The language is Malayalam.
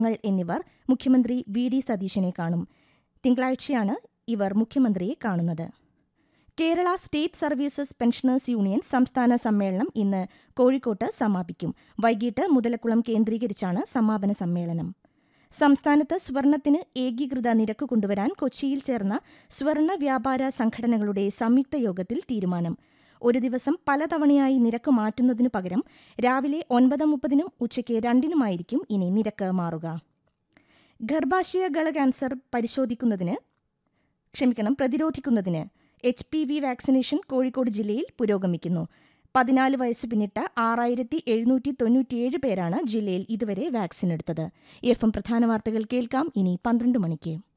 ങ്ങൾ എന്നിവർ മുഖ്യമന്ത്രി വി ഡി സതീശനെ കാണും തിങ്കളാഴ്ചയാണ് ഇവർ മുഖ്യമന്ത്രിയെ കാണുന്നത് Kerala state services pensioners union സംസ്ഥാന സമ്മേളനം ഇന്ന് കോഴിക്കോട്ട് സമാപിക്കും വൈകിട്ട് മുതലക്കുളം കേന്ദ്രീകരിച്ചാണ് സമാപന സമ്മേളനം സംസ്ഥാനത്ത് സ്വർണത്തിന് ഏകീകൃത നിരക്ക് കൊണ്ടുവരാൻ കൊച്ചിയിൽ ചേർന്ന സ്വർണ വ്യാപാര സംഘടനകളുടെ സംയുക്ത യോഗത്തിൽ തീരുമാനം ഒരു ദിവസം പലതവണയായി നിരക്ക് മാറ്റുന്നതിനു പകരം രാവിലെ ഒൻപത് മുപ്പതിനും ഉച്ചയ്ക്ക് രണ്ടിനുമായിരിക്കും ഇനി നിരക്ക് മാറുക ഗർഭാശയ ഗള ക്യാൻസർ പരിശോധിക്കുന്നതിന് ക്ഷമിക്കണം പ്രതിരോധിക്കുന്നതിന് H P V vaccination Kozhikode ജില്ലയിൽ പുരോഗമിക്കുന്നു പതിനാല് വയസ്സ് പിന്നിട്ട ആറായിരത്തി എഴുന്നൂറ്റി തൊണ്ണൂറ്റിയേഴ് പേരാണ് ജില്ലയിൽ ഇതുവരെ വാക്സിൻ എടുത്തത് എഫ് എം പ്രധാന വാർത്തകൾ കേൾക്കാം ഇനി പന്ത്രണ്ട് മണിക്ക്